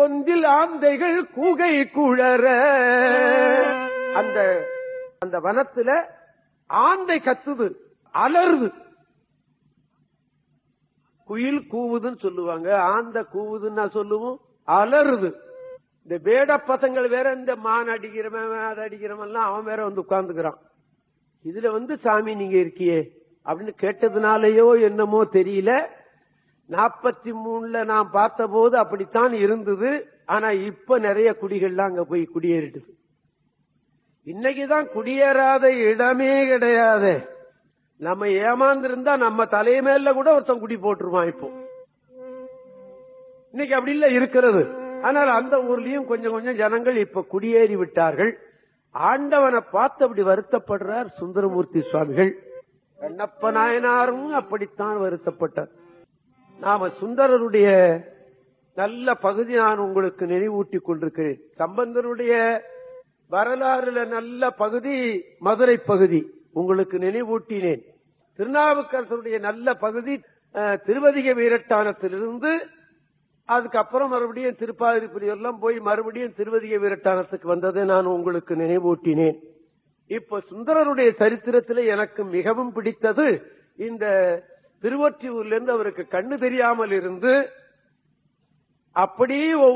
பொந்தில் ஆந்தைகள் கூகை குழற அந்த அந்த வனத்துல ஆந்தை கத்துது அலறுது குயில் கூவுதுன்னு சொல்லுவாங்க ஆந்த கூவுதுன்னு நான் சொல்லுவோம் அலறுது இந்த வேட பசங்கள் வேற இந்த மான் அடிக்கிறவன் அதை அடிக்கிறவன் எல்லாம் அவன் வேற வந்து உட்கார்ந்துக்கிறான் இதுல வந்து சாமி நீங்க இருக்கியே அப்படின்னு கேட்டதுனாலயோ என்னமோ தெரியல நாற்பத்தி மூணுல நான் பார்த்த போது அப்படித்தான் இருந்தது ஆனா இப்ப நிறைய குடிகள்லாம் அங்க போய் குடியேறிடுது இன்னைக்குதான் குடியேறாத இடமே கிடையாது நம்ம ஏமாந்திருந்தா நம்ம தலைமையில கூட ஒருத்தன் குடி போட்டுருவான் இப்போ இன்னைக்கு அப்படி இல்ல இருக்கிறது ஆனால் அந்த ஊர்லயும் கொஞ்சம் கொஞ்சம் ஜனங்கள் இப்ப குடியேறி விட்டார்கள் ஆண்டவனை பார்த்து அப்படி வருத்தப்படுறார் சுந்தரமூர்த்தி சுவாமிகள் கண்ணப்ப நாயனாரும் அப்படித்தான் வருத்தப்பட்டார் நாம சுந்தரருடைய நல்ல பகுதி நான் உங்களுக்கு நினைவூட்டி கொண்டிருக்கிறேன் சம்பந்தருடைய வரலாறுல நல்ல பகுதி மதுரை பகுதி உங்களுக்கு நினைவூட்டினேன் திருநாவுக்கரசருடைய நல்ல பகுதி அஹ், திருவதிக வீரட்டானத்திலிருந்து அதுக்கப்புறம் மறுபடியும் திருப்பாதிரிப்புரி எல்லாம் போய் மறுபடியும் திருவதிக வீரட்டானத்துக்கு வந்ததை நான் உங்களுக்கு நினைவூட்டினேன் இப்ப சுந்தரருடைய சரித்திரத்தில் எனக்கு மிகவும் பிடித்தது இந்த திருவொற்றியூர்ல இருந்து அவருக்கு கண்ணு தெரியாமல் இருந்து அப்படியே